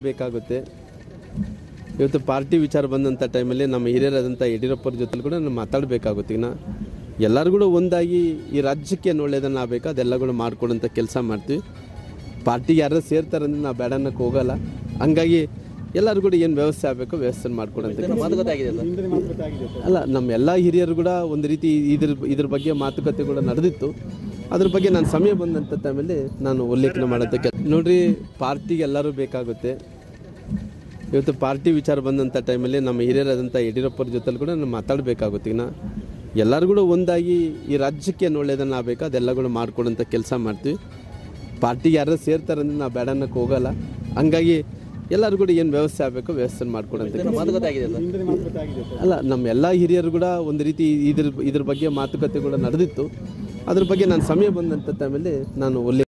ಬೇಕಾಗುತ್ತೆ ಇವತ್ತು ಪಾರ್ಟಿ ವಿಚಾರ ಬಂದಂಥ ಟೈಮಲ್ಲಿ ನಮ್ಮ ಹಿರಿಯರಾದಂಥ ಯಡಿಯೂರಪ್ಪರ ಜೊತೆ ಕೂಡ ನಾವು ಮಾತಾಡಬೇಕಾಗುತ್ತೆ ಇನ್ನು ಎಲ್ಲರೂ ಕೂಡ ಒಂದಾಗಿ ಈ ರಾಜ್ಯಕ್ಕೆ ಏನು ಒಳ್ಳೇದನ್ನು ಆಗಬೇಕು ಅದೆಲ್ಲ ಕೂಡ ಮಾಡ್ಕೊಡೋಂಥ ಕೆಲಸ ಮಾಡ್ತೀವಿ ಪಾರ್ಟಿಗೆ ಯಾರು ಸೇರ್ತಾರೆ ಅಂದ್ರೆ ನಾವು ಬೇಡ ಅನ್ನಕ್ಕೆ ಹೋಗಲ್ಲ ಹಂಗಾಗಿ ಎಲ್ಲರೂ ಕೂಡ ಏನು ವ್ಯವಸ್ಥೆ ಆಗಬೇಕು ವ್ಯವಸ್ಥೆ ಮಾಡ್ಕೊಡೋಂಥ ಕೆಲ್ಸ. ಮಾತುಕತೆ ಆಗಿದೆ ಸರ್ ಅಲ್ಲ ನಮ್ಮ ಎಲ್ಲ ಹಿರಿಯರು ಕೂಡ ಒಂದು ರೀತಿ ಇದ್ರ ಇದ್ರ ಬಗ್ಗೆ ಮಾತುಕತೆ ಕೂಡ ನಡೆದಿತ್ತು ಅದ್ರ ಬಗ್ಗೆ ನಾನು ಸಮಯ ಬಂದಂಥ ಟೈಮಲ್ಲಿ ನಾನು ಉಲ್ಲೇಖನ ಮಾಡೋಂಥ ಕೆಲ ನೋಡ್ರಿ ಪಾರ್ಟಿಗೆ ಎಲ್ಲರೂ ಬೇಕಾಗುತ್ತೆ ಇವತ್ತು ಪಾರ್ಟಿ ವಿಚಾರ ಬಂದಂಥ ಟೈಮಲ್ಲಿ ನಮ್ಮ ಹಿರಿಯರಾದಂಥ ಯಡಿಯೂರಪ್ಪರ ಜೊತೆ ಕೂಡ ನಾವು ಮಾತಾಡಬೇಕಾಗುತ್ತೆ ಇನ್ನು ಎಲ್ಲರೂ ಕೂಡ ಒಂದಾಗಿ ಈ ರಾಜ್ಯಕ್ಕೆ ಏನು ಒಳ್ಳೇದನ್ನು ಆಗಬೇಕು ಅದೆಲ್ಲ ಕೂಡ ಮಾಡ್ಕೊಡೋಂಥ ಕೆಲಸ ಮಾಡ್ತೀವಿ ಪಾರ್ಟಿಗೆ ಯಾರು ಸೇರ್ತಾರೆ ಅಂದ್ರೆ ನಾವು ಬೇಡ ಅನ್ನಕ್ಕೆ ಹೋಗಲ್ಲ ಹಂಗಾಗಿ ಎಲ್ಲರೂ ಕೂಡ ಏನು ವ್ಯವಸ್ಥೆ ಆಗಬೇಕು ವ್ಯವಸ್ಥೆ ಮಾಡ್ಕೊಡೋಂಥ ಕೆಲ್ಸ. ಮಾತುಕತೆ ಆಗಿದೆ ಸರ್ ಅಲ್ಲ ನಮ್ಮ ಎಲ್ಲ ಹಿರಿಯರು ಕೂಡ ಒಂದು ರೀತಿ ಇದ್ರ ಇದ್ರ ಬಗ್ಗೆ ಮಾತುಕತೆ ಕೂಡ ನಡೆದಿತ್ತು ಅದ್ರ ಬಗ್ಗೆ ನಾನು ಸಮಯ ಬಂದಂಥ ಟೈಮಲ್ಲಿ ನಾನು ಉಲ್ಲೇಖ